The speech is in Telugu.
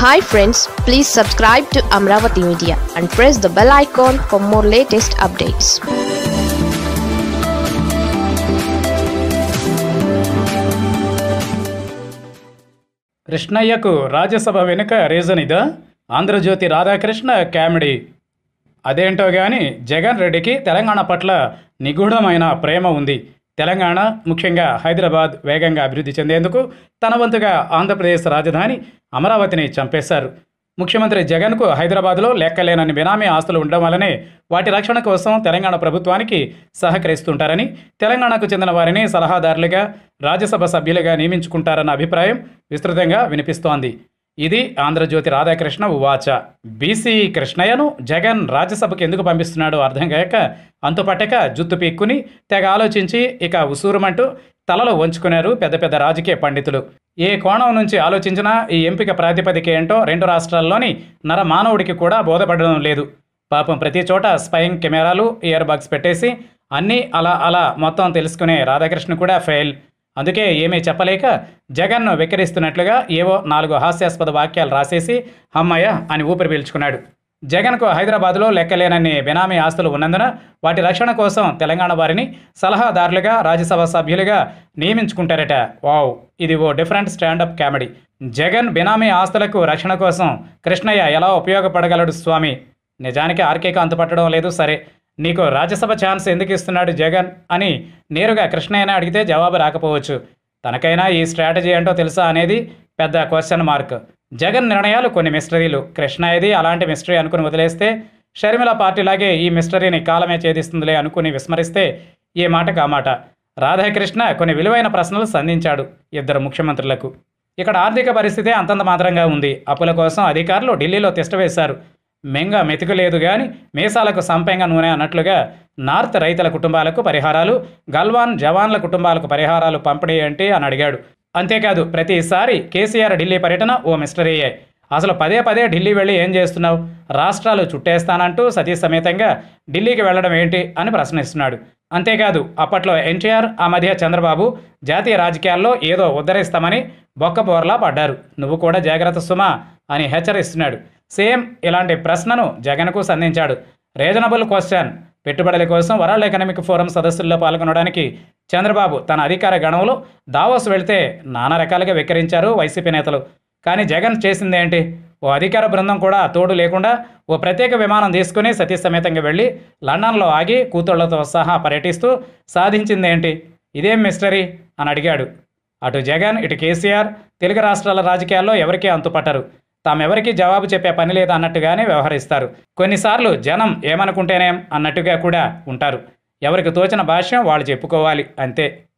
hi friends please subscribe to Amaravati media and press the bell icon for more latest updates కృష్ణయ్యకు రాజ్యసభ వెనుక రీజన్ ఇదా ఆంధ్రజ్యోతి రాధాకృష్ణ కామెడీ అదేంటో కానీ జగన్ రెడ్డికి తెలంగాణ పట్ల నిగూఢమైన ప్రేమ ఉంది తెలంగాణ ముఖ్యంగా హైదరాబాద్ వేగంగా అభివృద్ధి చెందేందుకు తన వంతుగా ఆంధ్రప్రదేశ్ రాజధాని అమరావతిని చంపేశారు ముఖ్యమంత్రి జగన్కు హైదరాబాద్లో లెక్కలేనని బినామీ ఆస్తులు ఉండడం వల్లనే వాటి రక్షణ కోసం తెలంగాణ ప్రభుత్వానికి సహకరిస్తుంటారని తెలంగాణకు చెందిన వారిని సలహాదారులుగా రాజ్యసభ సభ్యులుగా నియమించుకుంటారన్న అభిప్రాయం విస్తృతంగా వినిపిస్తోంది ఇది ఆంధ్రజ్యోతి రాధాకృష్ణ ఉవాచ బీసీ కృష్ణయ్యను జగన్ రాజ్యసభకు ఎందుకు పంపిస్తున్నాడో అర్థం కాక అంతుపట్టక జుత్తు పీక్కుని తెగ ఆలోచించి ఇక ఉసూరుమంటూ తలలో వంచుకున్నారు పెద్ద పెద్ద రాజకీయ పండితులు ఏ కోణం నుంచి ఆలోచించినా ఈ ఎంపిక ప్రాతిపదిక ఏంటో రెండు రాష్ట్రాల్లోని నర మానవుడికి కూడా బోధపడడం లేదు పాపం ప్రతి చోట స్పయింగ్ కెమెరాలు ఇయర్ బగ్స్ పెట్టేసి అన్నీ అలా అలా మొత్తం తెలుసుకునే రాధాకృష్ణ కూడా ఫెయిల్ అందుకే ఏమీ చెప్పలేక జగన్ను వెక్కిరిస్తున్నట్లుగా ఏవో నాలుగు హాస్యాస్పద వాక్యాలు రాసేసి అమ్మయ్య అని ఊపిరి పీల్చుకున్నాడు జగన్కు హైదరాబాద్లో లెక్కలేనన్ని బెనామీ ఆస్తులు ఉన్నందున వాటి రక్షణ కోసం తెలంగాణ వారిని సలహాదారులుగా రాజ్యసభ సభ్యులుగా నియమించుకుంటారట వావ్ ఇది ఓ డిఫరెంట్ స్టాండప్ కామెడీ జగన్ బినామీ ఆస్తులకు రక్షణ కోసం కృష్ణయ్య ఎలా ఉపయోగపడగలడు స్వామి నిజానికి ఆర్కేకి అంతుపట్టడం లేదు సరే నీకు రాజ్యసభ ఛాన్స్ ఎందుకు ఇస్తున్నాడు జగన్ అని నేరుగా కృష్ణయ్యనే అడిగితే జవాబు రాకపోవచ్చు తనకైనా ఈ స్ట్రాటజీ ఏంటో తెలుసా అనేది పెద్ద క్వశ్చన్ మార్క్ జగన్ నిర్ణయాలు కొన్ని మిస్టరీలు కృష్ణయ్యది అలాంటి మిస్టరీ అనుకుని వదిలేస్తే షర్మిల పార్టీలాగే ఈ మిస్టరీని కాలమే ఛేదిస్తుందిలే అనుకుని విస్మరిస్తే ఏ మాట కామాట రాధాకృష్ణ కొన్ని విలువైన ప్రశ్నలు సంధించాడు ఇద్దరు ముఖ్యమంత్రులకు ఇక్కడ ఆర్థిక పరిస్థితి అంతంత మాత్రంగా ఉంది అప్పుల కోసం అధికారులు ఢిల్లీలో తిష్టవేశారు మెంగ మెతుకు లేదు కానీ మీసాలకు సంపెంగ నూనె అన్నట్లుగా నార్త్ రైతుల కుటుంబాలకు పరిహారాలు గల్వాన్ జవాన్ల కుటుంబాలకు పరిహారాలు పంపిణీ ఏంటి అని అడిగాడు అంతేకాదు ప్రతిసారి కేసీఆర్ ఢిల్లీ పర్యటన ఓ మిస్టరీయే అసలు పదే పదే ఢిల్లీ వెళ్ళి ఏం చేస్తున్నావు రాష్ట్రాలు చుట్టేస్తానంటూ సతీ సమేతంగా ఢిల్లీకి వెళ్ళడం ఏంటి అని ప్రశ్నిస్తున్నాడు అంతేకాదు అప్పట్లో ఎన్టీఆర్ ఆ మధ్య చంద్రబాబు జాతీయ రాజకీయాల్లో ఏదో ఉద్ధరిస్తామని బొక్కబోర్లా పడ్డారు నువ్వు కూడా జాగ్రత్త సుమా అని హెచ్చరిస్తున్నాడు సేమ్ ఇలాంటి ప్రశ్నను జగన్కు సంధించాడు రీజనబుల్ క్వశ్చన్ పెట్టుబడుల కోసం వరల్డ్ ఎకనామిక్ ఫోరం సదస్సుల్లో పాల్గొనడానికి చంద్రబాబు తన అధికార గణంలో దావోస్ వెళ్తే నానా రకాలుగా వెక్కిరించారు వైసీపీ నేతలు కానీ జగన్ చేసిందేంటి ఓ అధికార బృందం కూడా తోడు లేకుండా ఓ ప్రత్యేక విమానం తీసుకుని సతీ సమేతంగా వెళ్ళి లండన్లో ఆగి కూతుళ్లతో సహా పర్యటిస్తూ సాధించిందేంటి ఇదేం మిస్టరీ అని అడిగాడు అటు జగన్ ఇటు కేసీఆర్ తెలుగు రాష్ట్రాల రాజకీయాల్లో ఎవరికీ అంతుపట్టరు తామెవరికీ జవాబు చెప్పే పని లేదు అన్నట్టుగానే వ్యవహరిస్తారు కొన్నిసార్లు జనం ఏమనుకుంటేనేం అన్నట్టుగా కూడా ఉంటారు ఎవరికి తోచిన భాష్యం వాళ్ళు చెప్పుకోవాలి అంతే